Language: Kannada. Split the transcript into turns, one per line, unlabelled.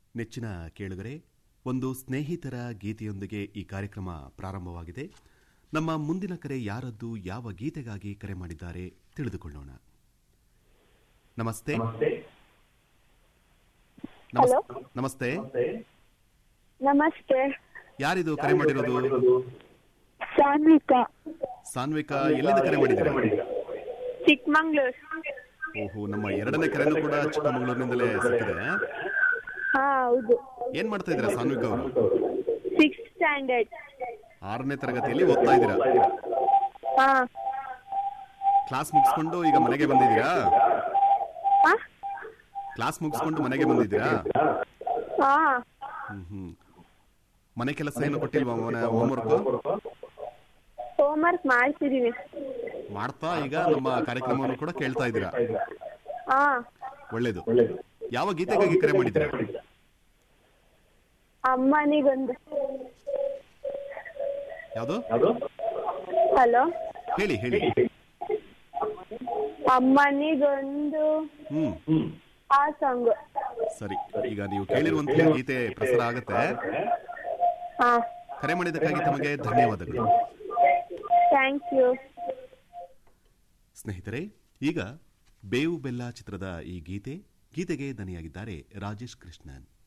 ನೆಚ್ಚಿನ ಕೇಳುಗರೆ ಒಂದು ಸ್ನೇಹಿತರ ಗೀತೆಯೊಂದಿಗೆ ಈ ಕಾರ್ಯಕ್ರಮ ಪ್ರಾರಂಭವಾಗಿದೆ ನಮ್ಮ ಮುಂದಿನ ಕರೆ ಯಾರದ್ದು ಯಾವ ಗೀತೆಗಾಗಿ ಕರೆ ಮಾಡಿದ್ದಾರೆ ತಿಳಿದುಕೊಳ್ಳೋಣ ನಮಸ್ತೆ ನಮಸ್-
ಹಲೋ
ನಮಸ್ತೆ
ನಮಸ್ತೆ
ಯಾರಿದು ಕರೆ ಮಾಡಿರೋದು
ಸಾನ್ವಿಕಾ
ಸಾನ್ವಿಕಾ ಎಲ್ಲಿಂದ ಕರೆ ಮಾಡಿದ್ದೀರಾ
ಚಿಕ್ಕಮಂಗ್ಳೂರ್
ಓಹೋ ನಮ್ಮ ಎರಡನೇ ಕರೆನೂ ಕೂಡ ಚಿಕ್ಕಮಗಳೂರಿನಿಂದಲೇ ಸಿಕ್ಕಿದೆ
ಹಾ ಹೌದು
ಏನ್ ಮಾಡ್ತಾ ಇದ್ದೀರಾ ಸಾನ್ವಿಕಾ ಅವರು
ಸಿಕ್ಸ್ ಸ್ಟ್ಯಾಂಡರ್ಡ್
ಆರನೇ ತರಗತಿಯಲ್ಲಿ ಓದ್ತಾ ಇದ್ದೀರಾ
ಹಾ
ಕ್ಲಾಸ್ ಮುಗಿಸ್ಕೊಂಡು ಈಗ ಮನೆಗೆ ಬಂದಿದ್ದೀರಾ
ಹಾ
ಕ್ಲಾಸ್ ಮುಗಿಸ್ಕೊಂಡು ಮನೆಗೆ ಬಂದಿದ್ದೀರಾ
ಹಾ
ಹ್ಮ್ ಹ್ಮ್ ಮನೆ ಕೆಲಸ ಏನು ಕೊಟ್ಟಿಲ್ವಾ ಮನೆ ಹೋಮ್ವರ್ಕ್
ಹೋಮ್ವರ್ಕ್ ಮಾಡ್ತಿದೀನಿ
ಮಾಡ್ತಾ ಈಗ ನಮ್ಮ ಕಾರ್ಯಕ್ರಮವನ್ನು ಕೂಡ ಕೇಳ್ತಾ ಇದ್ದೀರಾ
ಹಾ
ಒಳ್ಳೇದು ಯಾವ ಗೀತೆಗಾಗಿ ಕರೆ ಮಾಡಿದ್ದೀರಾ
ಅಮ್ಮನಿಗೊಂದು
ಯಾವುದು
ಹಲೋ
ಹೇಳಿ ಹೇಳಿ
ಅಮ್ಮನಿಗೊಂದು
ಹ್ಮ್
ಆ ಸಾಂಗ್
ಸರಿ ಈಗ ನೀವು ಕೇಳಿರುವಂತಹ ಗೀತೆ ಪ್ರಸಾರ ಆಗುತ್ತೆ
ಹಾ
ಕರೆ ಮಾಡಿದ್ದಕ್ಕಾಗಿ ತಮಗೆ ಧನ್ಯವಾದಗಳು
ಥ್ಯಾಂಕ್ ಯು
ಸ್ನೇಹಿತರೆ ಈಗ ಬೇವು ಬೆಲ್ಲ ಚಿತ್ರದ ಈ ಗೀತೆ ಗೀತೆಗೆ ದನಿಯಾಗಿದ್ದಾರೆ ರಾಜೇಶ್ ಕೃಷ್ಣನ್